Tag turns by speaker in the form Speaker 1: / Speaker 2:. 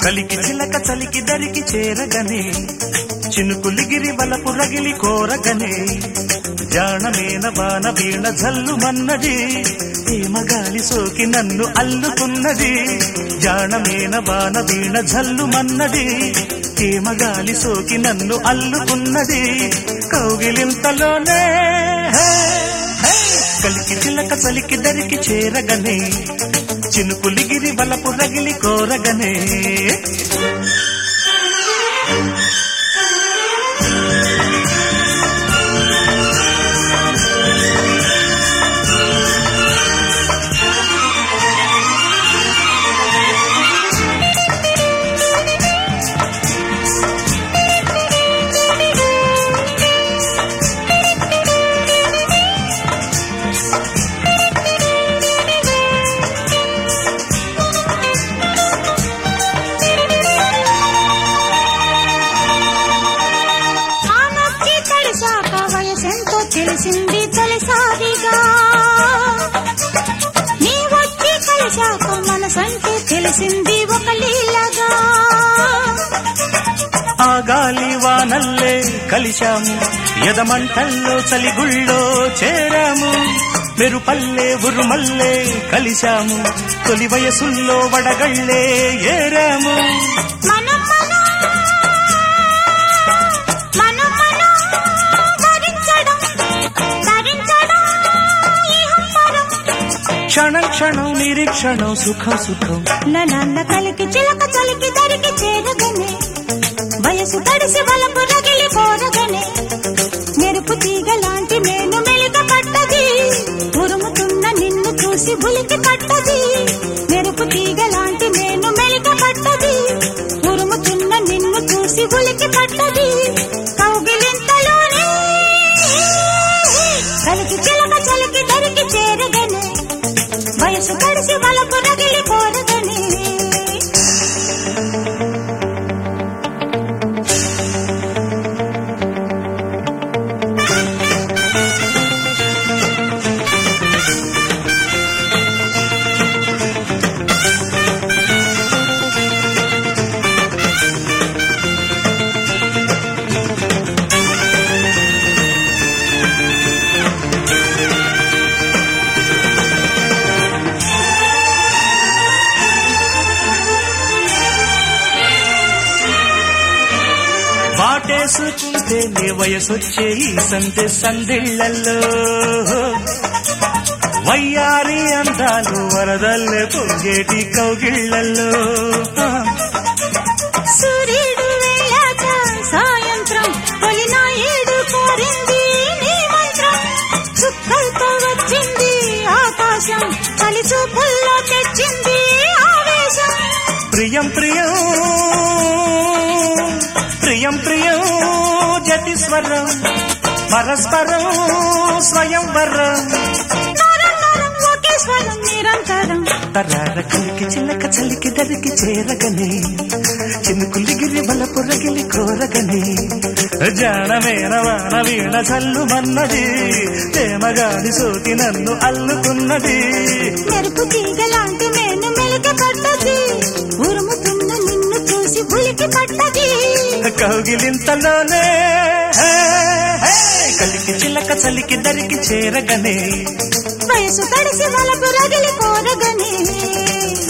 Speaker 1: కలికి చిలక చలికి దరికి చేరగనే చినుకులిగిరి వలపు రగిలి కోరగనే జాణమేన బాణ వీణ జల్లు మన్నది హేమగాలి సోకి నన్ను అల్లుకున్నది జాణమేన బాణ వీణ జల్లు మన్నది హేమగాలి సోకి నన్ను అల్లుకున్నది కౌగిలింతలోనే హే, హే, కలికి చిలక చలికి దరికి చేరగనే చినుకులిగిరి వలపు రగిలి కోరగనే
Speaker 2: ఆ నొక్కి తడిశాక వయసెంతో తెలిసింది తొలిసారిగా నీ వచ్చి కలిశాక మనసంటే తెలిసింది ఒక లీలగా
Speaker 1: ఆ గాలి వానల్లే కలిశాము ఎదమంటల్లో చలిగుళ్ళో చేరాము మెరుపల్లే ఉరుమల్లే కలిశాము తొలి వయసుల్లో వడగళ్ళే ఏరాము
Speaker 2: మనం మనం మనం మనం భరించడం ధరించడం ఇహపరం
Speaker 1: క్షణం క్షణం నిరీక్షణం సుఖం సుఖం
Speaker 2: నన్న కలికి చిలక చలికి దరికి చేరగనే వయసు తడిసి వలపు రగిలి కోరగనే మెరుపు తీగ లాంటి నేను మెలిక పట్టది ఉరుముతున్న నిన్ను చూసి ఉలికి పట్టది మెరుపు తీగ లాంటి నేను మెలిక పట్టది ఉరుముతున్న నిన్ను చూసి ఉలికి పట్టది కౌగిలింతలోనే కలికి చిలక చలికి దరికి చేరగనే వయసు తడిసి వలపు రగిలి కోరగనే
Speaker 1: వాటేసుకుంటే నీ వయసొచ్చే ఈ సందె సందిళ్లలో వయ్యారి అందాలు వరదల్లే పొంగేటి కౌగిళ్లలో
Speaker 2: సూర్యుడు వెళ్ళాక సాయంత్రం తొలిన ఏడు కోరింది నీ మంత్రం చుక్కలతో వచ్చింది ఆకాశం చలి చూపుల్లో తెచ్చింది ఆవేశం
Speaker 1: ప్రియం ప్రియం ప్రియం ప్రియం జతిస్వరం పరస్పరం స్వయంవరం
Speaker 2: నరం నరం ఒకే స్వరం నిరంతరం
Speaker 1: తరార కలికి చిల్లక చలికి దరికి చేరగనే చినుకులిగిరి బలపు రగిలి కోరగనే జానమేన వాన వీణ చల్లు మన్నది ప్రేమగాలి సోకి నన్ను అల్లుకున్నది
Speaker 2: మెరుపు తీగ లాంటి నేను మెలిక పట్టది ఉరుముతున్న నిన్ను చూసి ఉలికి పట్టది
Speaker 1: కౌగిలింతలోనే హే, హే, కలికి చిలక చలికి దరికి చేరగనే
Speaker 2: వయసు తడిసి వలపు రగిలి కోరగనే